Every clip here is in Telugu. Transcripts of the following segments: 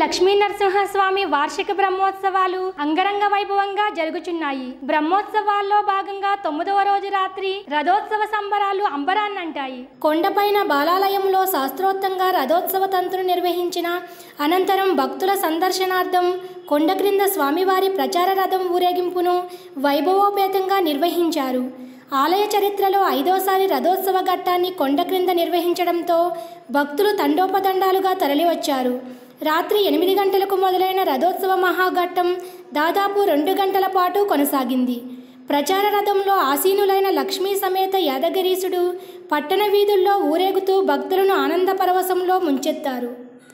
లక్ష్మీ నరసింహస్వామి వార్షిక బ్రహ్మోత్సవాలు అంగరంగ వైభవంగా జరుగుచున్నాయి బ్రహ్మోత్సవాల్లో భాగంగా తొమ్మిదవ రోజు రాత్రి రథోత్సవ సంబరాలు అంబరాన్నంటాయి కొండపైన బాలాలయంలో శాస్త్రోక్తంగా రథోత్సవ తంత్రులు నిర్వహించిన అనంతరం భక్తుల సందర్శనార్థం కొండ క్రింద స్వామివారి ప్రచార రథం ఊరేగింపును వైభవోపేతంగా నిర్వహించారు ఆలయ చరిత్రలో ఐదోసారి రథోత్సవ ఘట్టాన్ని కొండ క్రింద నిర్వహించడంతో భక్తులు తండోపతండాలుగా తరలివచ్చారు రాత్రి ఎనిమిది గంటలకు మొదలైన రథోత్సవ మహాఘట్టం దాదాపు రెండు గంటల పాటు కొనసాగింది ప్రచార రథంలో ఆసీనులైన లక్ష్మీ సమేత యాదగిరీసుడు పట్టణ వీధుల్లో ఊరేగుతూ భక్తులను ఆనంద పరవశంలో ముంచెత్తారు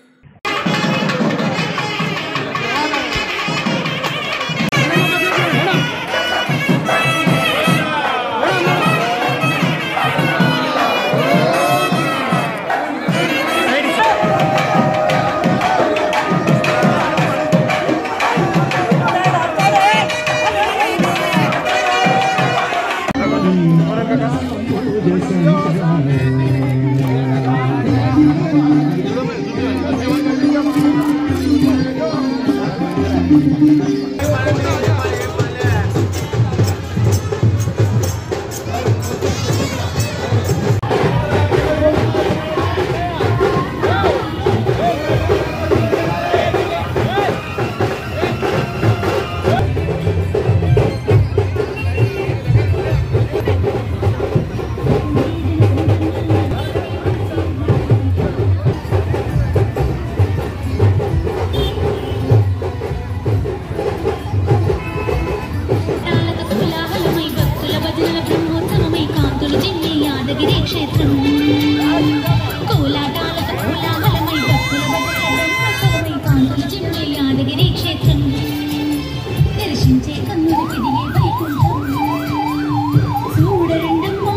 తాళక కోలాహలమై భక్తుల భజనల బ్రహ్మోత్సవమై కాంతులు జిమ్మే యాదగిరి క్షేత్రం కోలాటాలక కోలాహలమై భక్తుల భజనల బ్రహ్మోత్సవమై కాంతులు జిమ్మే యాదగిరి క్షేత్రం దర్శించే కన్నులకి దిగే వైకుంఠం చూడరండమ్మా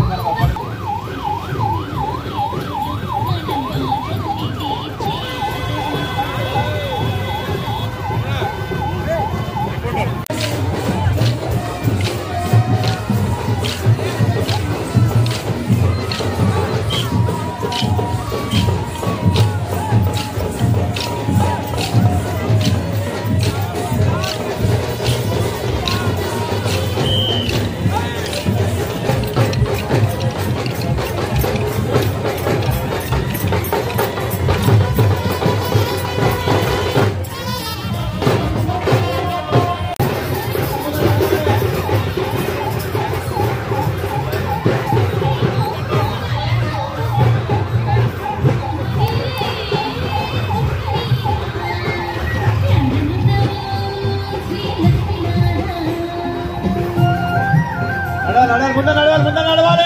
మన బాధల్ని తీర్చే నడవాలి నడవాలి ముందు నడవాలి ముందు నడవాలి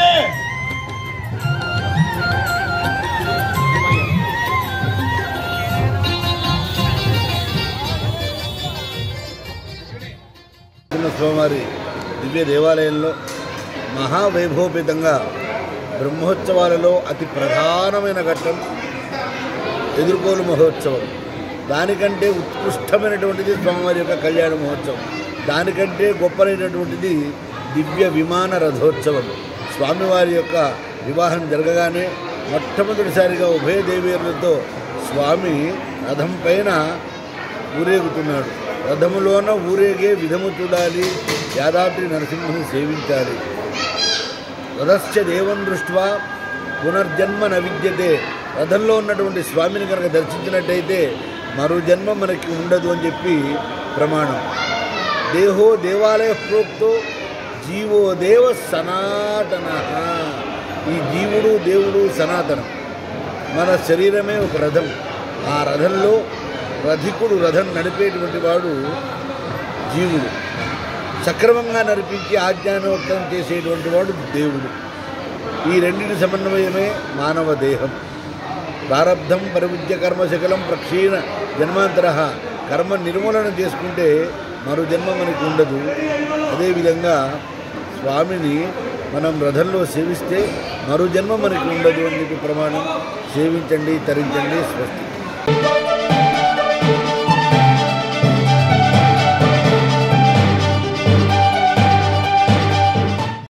చిన్న స్వామివారి దివ్య దేవాలయంలో మహావైభవపేతంగా బ్రహ్మోత్సవాలలో అతి ప్రధానమైన ఘట్టం ఎదుర్కోలు మహోత్సవం దానికంటే ఉత్కృష్టమైనటువంటిది స్వామివారి యొక్క కళ్యాణ మహోత్సవం దానికంటే గొప్పనైనటువంటిది దివ్య విమాన రథోత్సవం స్వామివారి యొక్క వివాహం జరగగానే మొట్టమొదటిసారిగా ఉభయ దేవేరులతో స్వామి రథం పైన ఊరేగుతున్నాడు రథములోన ఊరేగే విధము చూడాలి యాదాద్రి నరసింహుని సేవించాలి రథశ్చ దేవం దృష్ట్వా పునర్జన్మ న విద్యతే రథంలో ఉన్నటువంటి స్వామిని కనుక దర్శించినట్టయితే మరో జన్మ మనకి ఉండదు అని చెప్పి ప్రమాణం దేహో దేవాలయ ప్రోక్తో జీవో దేవ సనాతన ఈ జీవుడు దేవుడు సనాతనం మన శరీరమే ఒక రథం ఆ రథంలో రథికుడు రథం నడిపేటువంటి వాడు జీవుడు సక్రమంగా నడిపించి ఆజ్ఞానోక్తం చేసేటువంటి వాడు దేవుడు ఈ రెండింటి సమన్వయమే మానవ దేహం ప్రారంధం పరివిద్య కర్మ శకలం ప్రక్షీణ జన్మాంతర కర్మ నిర్మూలన చేసుకుంటే మరో జన్మ మనకి ఉండదు అదేవిధంగా స్వామిని మనం రథంలో సేవిస్తే మరో జన్మ మనకి ఉండదు అని చెప్పి ప్రమాణం సేవించండి తరించండి స్వస్తి